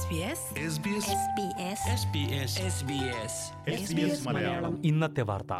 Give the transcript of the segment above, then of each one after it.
മലയാളം ഇന്നത്തെ വാർത്ത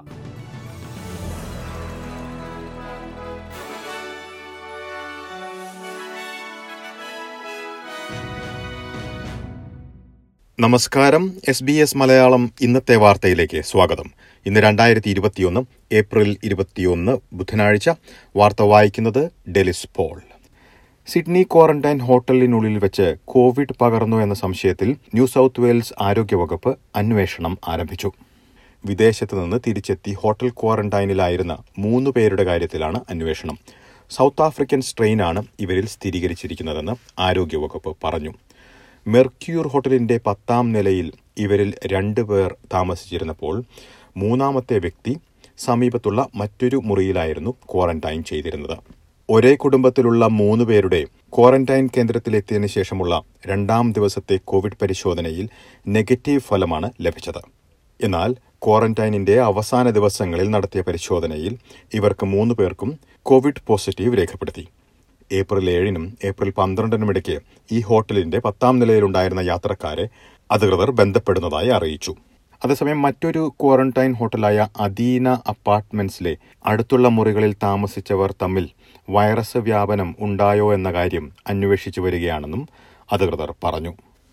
നമസ്കാരം എസ് ബി എസ് മലയാളം ഇന്നത്തെ വാർത്തയിലേക്ക് സ്വാഗതം ഇന്ന് രണ്ടായിരത്തി ഇരുപത്തിയൊന്ന് ഏപ്രിൽ ഇരുപത്തിയൊന്ന് ബുധനാഴ്ച വാർത്ത വായിക്കുന്നത് ഡെലിസ് പോൾ സിഡ്നി ക്വാറന്റൈൻ ഹോട്ടലിനുള്ളിൽ വെച്ച് കോവിഡ് പകർന്നു എന്ന സംശയത്തിൽ ന്യൂ സൌത്ത് വെയിൽസ് ആരോഗ്യവകുപ്പ് അന്വേഷണം ആരംഭിച്ചു വിദേശത്ത് നിന്ന് തിരിച്ചെത്തി ഹോട്ടൽ ക്വാറന്റൈനിലായിരുന്ന മൂന്ന് പേരുടെ കാര്യത്തിലാണ് അന്വേഷണം സൌത്ത് ആഫ്രിക്കൻ സ്ട്രെയിനാണ് ഇവരിൽ സ്ഥിരീകരിച്ചിരിക്കുന്നതെന്ന് ആരോഗ്യവകുപ്പ് പറഞ്ഞു മെർക്യൂർ ഹോട്ടലിന്റെ പത്താം നിലയിൽ ഇവരിൽ രണ്ടുപേർ താമസിച്ചിരുന്നപ്പോൾ മൂന്നാമത്തെ വ്യക്തി സമീപത്തുള്ള മറ്റൊരു മുറിയിലായിരുന്നു ക്വാറന്റൈൻ ചെയ്തിരുന്നത് ഒരേ കുടുംബത്തിലുള്ള മൂന്ന് പേരുടെ ക്വാറന്റൈൻ കേന്ദ്രത്തിലെത്തിയതിനു ശേഷമുള്ള രണ്ടാം ദിവസത്തെ കോവിഡ് പരിശോധനയിൽ നെഗറ്റീവ് ഫലമാണ് ലഭിച്ചത് എന്നാൽ ക്വാറന്റൈനിന്റെ അവസാന ദിവസങ്ങളിൽ നടത്തിയ പരിശോധനയിൽ ഇവർക്ക് മൂന്ന് പേർക്കും കോവിഡ് പോസിറ്റീവ് രേഖപ്പെടുത്തി ഏപ്രിൽ ഏഴിനും ഏപ്രിൽ പന്ത്രണ്ടിനും ഇടയ്ക്ക് ഈ ഹോട്ടലിന്റെ പത്താം നിലയിലുണ്ടായിരുന്ന യാത്രക്കാരെ അധികൃതർ ബന്ധപ്പെടുന്നതായി അറിയിച്ചു അതേസമയം മറ്റൊരു ക്വാറന്റൈൻ ഹോട്ടലായ അദീന അപ്പാർട്ട്മെന്റ്സിലെ അടുത്തുള്ള മുറികളിൽ താമസിച്ചവർ തമ്മിൽ വൈറസ് വ്യാപനം ഉണ്ടായോ എന്ന കാര്യം അന്വേഷിച്ചു വരികയാണെന്നും അധികൃതർ പറഞ്ഞു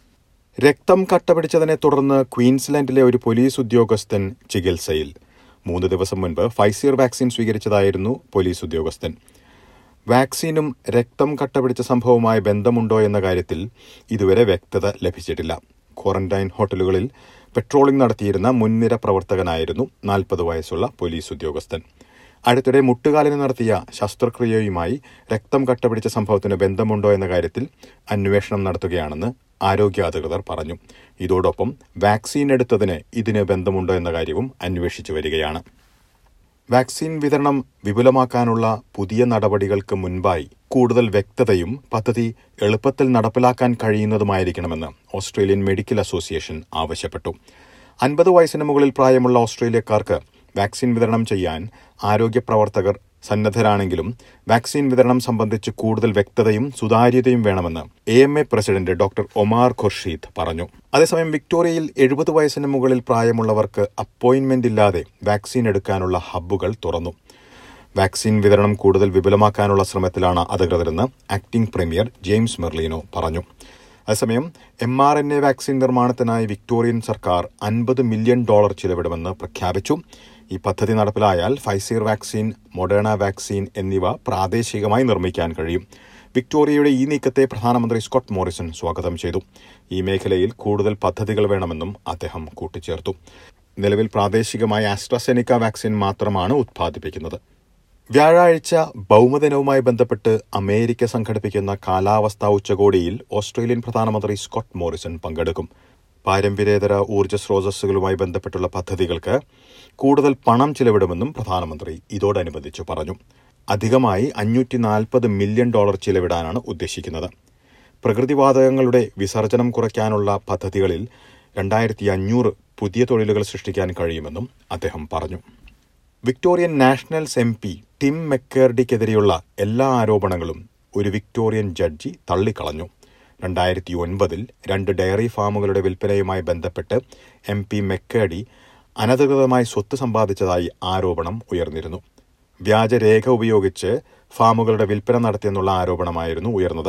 രക്തം കട്ടപിടിച്ചതിനെ തുടർന്ന് ക്വീൻസ്ലാൻഡിലെ ഒരു പോലീസ് ഉദ്യോഗസ്ഥൻ ചികിത്സയിൽ മൂന്ന് ദിവസം മുൻപ് ഫൈസർ വാക്സിൻ സ്വീകരിച്ചതായിരുന്നു പോലീസ് ഉദ്യോഗസ്ഥൻ വാക്സിനും രക്തം കട്ടപിടിച്ച സംഭവവുമായി ബന്ധമുണ്ടോ എന്ന കാര്യത്തിൽ ഇതുവരെ വ്യക്തത ലഭിച്ചിട്ടില്ല ക്വാറന്റൈൻ ഹോട്ടലുകളിൽ പെട്രോളിംഗ് നടത്തിയിരുന്ന മുൻനിര പ്രവർത്തകനായിരുന്നു നാൽപ്പത് വയസ്സുള്ള പോലീസ് ഉദ്യോഗസ്ഥൻ അടുത്തിടെ മുട്ടുകാലിന് നടത്തിയ ശസ്ത്രക്രിയയുമായി രക്തം കട്ടപിടിച്ച സംഭവത്തിന് ബന്ധമുണ്ടോ എന്ന കാര്യത്തിൽ അന്വേഷണം നടത്തുകയാണെന്ന് ആരോഗ്യ അധികൃതർ പറഞ്ഞു ഇതോടൊപ്പം വാക്സിൻ എടുത്തതിന് ഇതിന് ബന്ധമുണ്ടോ എന്ന കാര്യവും അന്വേഷിച്ചു വരികയാണ് വാക്സിൻ വിതരണം വിപുലമാക്കാനുള്ള പുതിയ നടപടികൾക്ക് മുൻപായി കൂടുതൽ വ്യക്തതയും പദ്ധതി എളുപ്പത്തിൽ നടപ്പിലാക്കാൻ കഴിയുന്നതുമായിരിക്കണമെന്ന് ഓസ്ട്രേലിയൻ മെഡിക്കൽ അസോസിയേഷൻ ആവശ്യപ്പെട്ടു അൻപത് വയസ്സിന് മുകളിൽ പ്രായമുള്ള ഓസ്ട്രേലിയക്കാർക്ക് വാക്സിൻ വിതരണം ചെയ്യാൻ ആരോഗ്യ പ്രവർത്തകർ സന്നദ്ധരാണെങ്കിലും വാക്സിൻ വിതരണം സംബന്ധിച്ച് കൂടുതൽ വ്യക്തതയും സുതാര്യതയും വേണമെന്ന് A M A president doctor Omar Khorshid പറഞ്ഞു അതേസമയം വിക്ടോറിയയിൽ എഴുപത് വയസ്സിന് മുകളിൽ പ്രായമുള്ളവർക്ക് അപ്പോയിന്റ്മെന്റ് ഇല്ലാതെ വാക്സിൻ എടുക്കാനുള്ള ഹബ്ബുകൾ തുറന്നു വാക്സിൻ വിതരണം കൂടുതൽ വിപുലമാക്കാനുള്ള ശ്രമത്തിലാണ് അധികൃതരെന്ന് ആക്ടിംഗ് പ്രീമിയർ ജെയിംസ് മെർലിനോ പറഞ്ഞു അതേസമയം M R N A vaccine നിർമ്മാണത്തിനായി വിക്ടോറിയൻ സർക്കാർ അൻപത് മില്യൺ ഡോളർ ചിലവിടുമെന്ന് പ്രഖ്യാപിച്ചു ഈ പദ്ധതി നടപ്പിലായാൽ ഫൈസർ വാക്സിൻ മൊഡേണ വാക്സിൻ എന്നിവ പ്രാദേശികമായി നിർമ്മിക്കാൻ കഴിയും വിക്ടോറിയയുടെ ഈ നീക്കത്തെ പ്രധാനമന്ത്രി സ്കോട്ട് മോറിസൺ സ്വാഗതം ചെയ്തു ഈ മേഖലയിൽ കൂടുതൽ പദ്ധതികൾ വേണമെന്നും അദ്ദേഹം കൂട്ടിച്ചേർത്തു നിലവിൽ പ്രാദേശികമായി ആസ്ട്രസെനിക്ക വാക്സിൻ മാത്രമാണ് ഉത്പാദിപ്പിക്കുന്നത് വ്യാഴാഴ്ച ഭൗമദിനവുമായി ബന്ധപ്പെട്ട് അമേരിക്ക സംഘടിപ്പിക്കുന്ന കാലാവസ്ഥാ ഉച്ചകോടിയിൽ ഓസ്ട്രേലിയൻ പ്രധാനമന്ത്രി സ്കോട്ട് മോറിസൺ പങ്കെടുക്കും പാരമ്പര്യേതര ഊർജ്ജ സ്രോതസ്സുകളുമായി ബന്ധപ്പെട്ടുള്ള പദ്ധതികൾക്ക് കൂടുതൽ പണം ചിലവിടുമെന്നും പ്രധാനമന്ത്രി ഇതോടനുബന്ധിച്ച് പറഞ്ഞു അധികമായി അഞ്ഞൂറ്റി നാൽപ്പത് മില്യൺ ഡോളർ ചിലവിടാനാണ് ഉദ്ദേശിക്കുന്നത് പ്രകൃതിവാതകങ്ങളുടെ വിസർജനം കുറയ്ക്കാനുള്ള പദ്ധതികളിൽ രണ്ടായിരത്തി അഞ്ഞൂറ് പുതിയ തൊഴിലുകൾ സൃഷ്ടിക്കാൻ കഴിയുമെന്നും അദ്ദേഹം പറഞ്ഞു Victorian Nationals M P Tim മെക്കേർഡിക്കെതിരെയുള്ള എല്ലാ ആരോപണങ്ങളും ഒരു വിക്ടോറിയൻ ജഡ്ജി തള്ളിക്കളഞ്ഞു രണ്ടായിരത്തി ഒൻപതിൽ രണ്ട് ഡയറി ഫാമുകളുടെ വിൽപ്പനയുമായി ബന്ധപ്പെട്ട് എം പി മെക്കേഡി അനധികൃതമായി സ്വത്ത് സമ്പാദിച്ചതായി ആരോപണം ഉയർന്നിരുന്നു വ്യാജരേഖ ഉപയോഗിച്ച് ഫാമുകളുടെ വിൽപ്പന നടത്തിയെന്നുള്ള ആരോപണമായിരുന്നു ഉയർന്നത്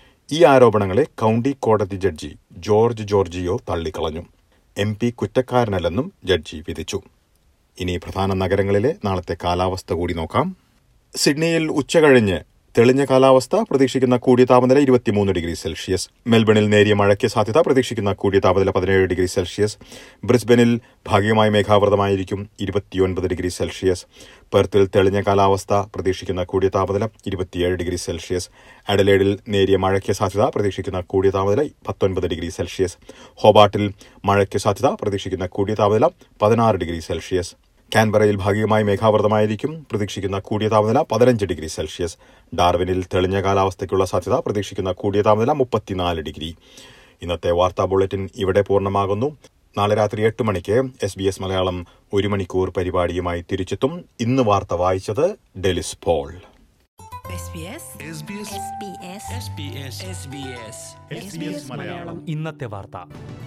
ഈ ആരോപണങ്ങളെ കൌണ്ടി കോടതി ജഡ്ജി ജോർജ് ജോർജിയോ തള്ളിക്കളഞ്ഞു എം പി കുറ്റക്കാരനല്ലെന്നും ജഡ്ജി വിധിച്ചു ഇനി പ്രധാന നഗരങ്ങളിലെ നാളത്തെ കാലാവസ്ഥ കൂടി നോക്കാം സിഡ്നിയിൽ ഉച്ചകഴിഞ്ഞ് തെളിഞ്ഞ കാലാവസ്ഥ പ്രതീക്ഷിക്കുന്ന കൂടിയ താപനില ഇരുപത്തിമൂന്ന് ഡിഗ്രി സെൽഷ്യസ് മെൽബണിൽ നേരിയ മഴയ്ക്ക് സാധ്യത പ്രതീക്ഷിക്കുന്ന കൂടിയ താപനില പതിനേഴ് ഡിഗ്രി സെൽഷ്യസ് ബ്രിസ്ബനിൽ ഭാഗികമായി മേഘാവൃതമായിരിക്കും ഇരുപത്തിയൊൻപത് ഡിഗ്രി സെൽഷ്യസ് പെർത്തിൽ തെളിഞ്ഞ കാലാവസ്ഥ പ്രതീക്ഷിക്കുന്ന കൂടിയ താപനില ഇരുപത്തിയേഴ് ഡിഗ്രി സെൽഷ്യസ് അഡലേഡിൽ നേരിയ മഴയ്ക്ക് സാധ്യത പ്രതീക്ഷിക്കുന്ന കൂടിയ താപനില പത്തൊൻപത് ഡിഗ്രി സെൽഷ്യസ് ഹോബാട്ടിൽ മഴയ്ക്ക് സാധ്യത പ്രതീക്ഷിക്കുന്ന കൂടിയ താപനില പതിനാറ് ഡിഗ്രി സെൽഷ്യസ് കാൻബറയിൽ ഭാഗികമായി മേഘാവൃതമായിരിക്കും പ്രതീക്ഷിക്കുന്ന കൂടിയ താപനില പതിനഞ്ച് ഡിഗ്രി സെൽഷ്യസ് ഡാർവിനിൽ തെളിഞ്ഞ കാലാവസ്ഥയ്ക്കുള്ള സാധ്യത പ്രതീക്ഷിക്കുന്ന കൂടിയ താപനില മുപ്പത്തിനാല് ഡിഗ്രി ഇന്നത്തെ വാർത്താ ബുള്ളറ്റിൻ ഇവിടെ പൂർണ്ണമാകുന്നു നാളെ രാത്രി എട്ട് മണിക്ക് എസ് ബി എസ് മലയാളം ഒരു മണിക്കൂർ പരിപാടിയുമായി തിരിച്ചെത്തും ഇന്ന് വാർത്ത വായിച്ചത് Delys Paul SBS SBS SBS SBS SBS SBS Malayalam ഇന്നത്തെ വാർത്ത